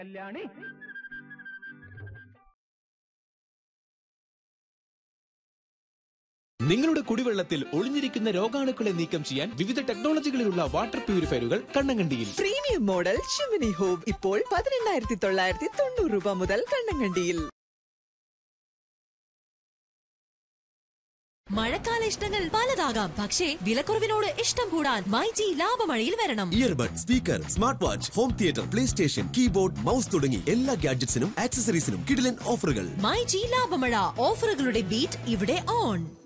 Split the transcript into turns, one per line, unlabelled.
കല്യാണി
നിങ്ങളുടെ കുടിവെള്ളത്തിൽ ഒളിഞ്ഞിരിക്കുന്ന രോഗാണുക്കളെ നീക്കം ചെയ്യാൻ വിവിധ ടെക്നോളജികളിലുള്ള വാട്ടർ പ്യൂരിഫയറുകൾ കണ്ണങ്കണ്ടിയിൽ
പ്രീമിയം മോഡൽ ഷിമിനി ഹോം ഇപ്പോൾ പതിനെണ്ണായിരത്തി തൊള്ളായിരത്തി തൊണ്ണൂറ് രൂപ മുതൽ കണ്ണങ്കണ്ടിയിൽ
മഴക്കാല ഇഷ്ടങ്ങൾ പലതാകാം പക്ഷേ വിലക്കുറവിനോട് ഇഷ്ടം കൂടാൻ മൈജി ലാഭമഴയിൽ വരണം
earbud speaker smart watch home theatre PlayStation keyboard mouse തുടങ്ങി എല്ലാ ഗാഡ്ജറ്റ്സിനും ആക്സസറീസിനും കിടിലൻ ഓഫറുകൾ
മൈജി ലാഭമഴ ഓഫറുകളുടെ ബീറ്റ് ഇവിടെ ഓൺ